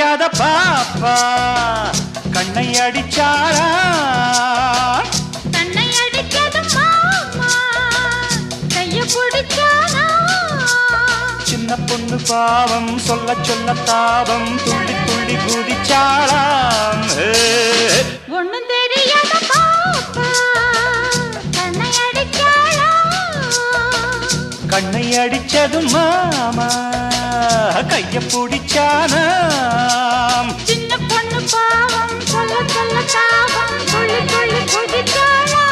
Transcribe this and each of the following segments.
தெரியாத பாப்பா கண்ணை அடிச்சாரா தன்னை அடிச்சது மாமா கைய பிடிச்சானா சின்ன பொண்ணு பாவம் சொல்ல சொல்ல தாபம் துள்ளி துள்ளி குதிச்சாளாம் ஏ. ஒண்ணும் தெரியாத பாப்பா தன்னை அடிச்சாளா கண்ணை அடிச்சது மாமா கைய பிடிச்சானாம் சின்ன பொண்ணு பாவம் சொல்ல சொல்ல தாபம் துள்ளி துள்ளி குதிச்சாளா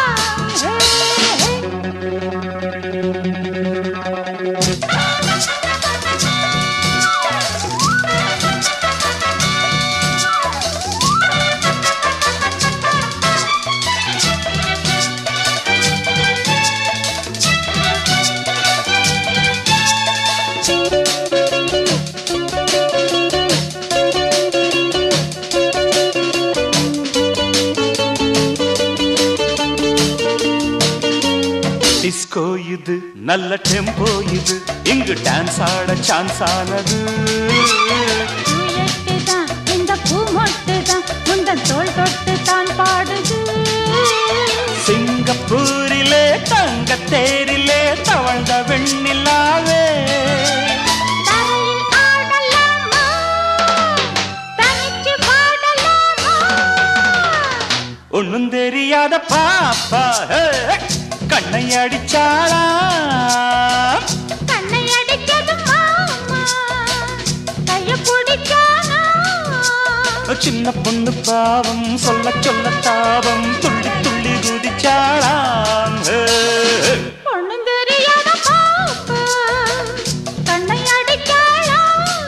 டிஸ்கோ இது நல்ல டெம்போ இது இங்கு டான்ஸ் ஆட சான்ஸ் ஆனது பூயெட்டு தான் இந்த பூ மொட்டு தான் முந்தன் தோள் தொட்டு தான் பாடுது சிங்கப்பூரிலே தங்க தேரிலே தவழ்ந்த வெண்ணிலாவே தரையில் ஆடலாமா தனிச்சு பாடலாமா ஒண்ணும் தெரியாத பாப்பா ஹே, கண்ணை அடிச்சாளா கண்ணை அடிச்சது மாமா கைய பிடிச்சானா சின்ன பொண்ணு பாவம் சொல்ல சொல்ல தாபம் துள்ளி துள்ளி குதிச்சாளாம் ஹே. ஒண்ணும் தெரியாத பாப்பா கண்ணை அடிச்சாளா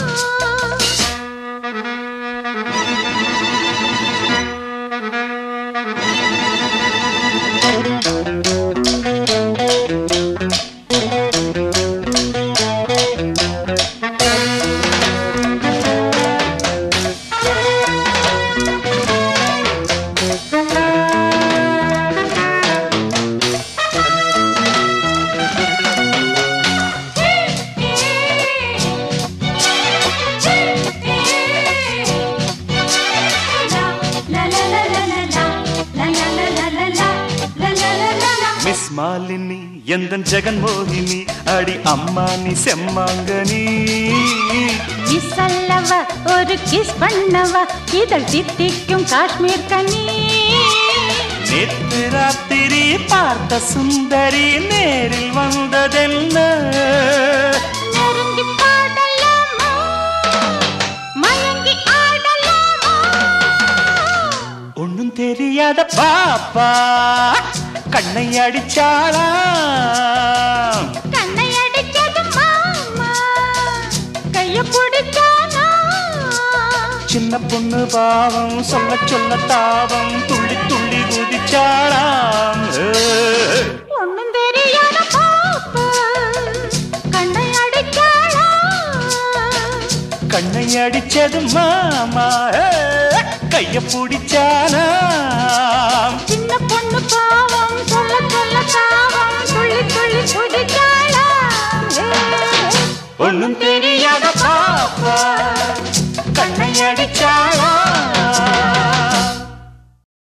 மிஸ் மாலினி எந்த ஜெகன்மோகினி அடி அம்மா நீ செம்மாங்கனி மிஸ்ஸல்லவ ஒரு கிஸ் பண்ணவ இதழ் தித்திக்கும் காஷ்மீர் கனி நேற்று ராத்திரி பார்த்த சுந்தரி நேரில் வந்ததென்ன நெருங்கி பாடலாமா மயங்கி ஆடலாமா ஒண்ணும் தெரியாத பாப்பா கண்ணை அடிச்சாளா கண்ணை அடிச்சது மாமா கைய பிடிச்சானா சின்ன பொண்ணு பாவம் சொல்ல சொல்ல தாவம் துள்ளி துள்ளி குதிச்சாளாம் ஏ. ஒண்ணும் தெரியாத பாப்பா கண்ணை அடிச்சாளா கண்ணை அடிச்சது மாமா ஏ. கைய பிடிச்சானா